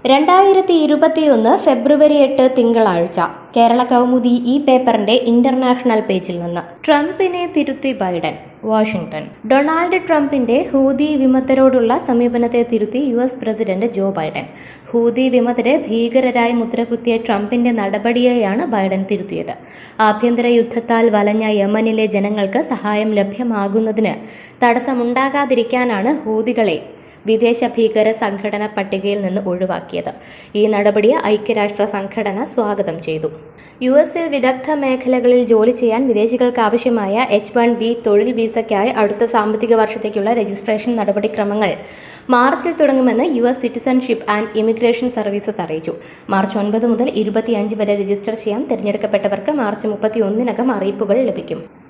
രണ്ടായിരത്തി ഇരുപത്തിയൊന്ന് ഫെബ്രുവരി എട്ട് തിങ്കളാഴ്ച കേരള കൗമുദി ഈ പേപ്പറിന്റെ ഇന്റർനാഷണൽ പേജിൽ നിന്ന് ട്രംപിനെ തിരുത്തി ബൈഡൻ വാഷിംഗ്ടൺ ഡൊണാൾഡ് ട്രംപിന്റെ ഹൂതി വിമതരോടുള്ള സമീപനത്തെ തിരുത്തി U S president Joe Biden Houthi വിമതരെ ഭീകരരായി മുദ്രകുത്തിയ ട്രംപിന്റെ നടപടിയെയാണ് ബൈഡൻ തിരുത്തിയത് ആഭ്യന്തര യുദ്ധത്താൽ വലഞ്ഞ യമനിലെ ജനങ്ങൾക്ക് സഹായം ലഭ്യമാകുന്നതിന് തടസ്സമുണ്ടാകാതിരിക്കാനാണ് ഹൂതികളെ വിദേശ ഭീകര സംഘടന പട്ടികയിൽ നിന്ന് ഒഴിവാക്കിയത് ഈ നടപടിയെ ഐക്യരാഷ്ട്ര സംഘടന സ്വാഗതം ചെയ്തു യു എസിൽ വിദഗ്ധ മേഖലകളിൽ ജോലി ചെയ്യാൻ വിദേശികൾക്ക് ആവശ്യമായ എച്ച് വൺ ബി തൊഴിൽ വീസയ്ക്കായി അടുത്ത സാമ്പത്തിക വർഷത്തേക്കുള്ള രജിസ്ട്രേഷൻ നടപടിക്രമങ്ങൾ മാർച്ചിൽ തുടങ്ങുമെന്ന് U S citizenship and immigration services അറിയിച്ചു മാർച്ച് ഒൻപത് മുതൽ ഇരുപത്തിയഞ്ച് വരെ രജിസ്റ്റർ ചെയ്യാൻ തിരഞ്ഞെടുക്കപ്പെട്ടവർക്ക് മാർച്ച് മുപ്പത്തിയൊന്നിനകം അറിയിപ്പുകൾ ലഭിക്കും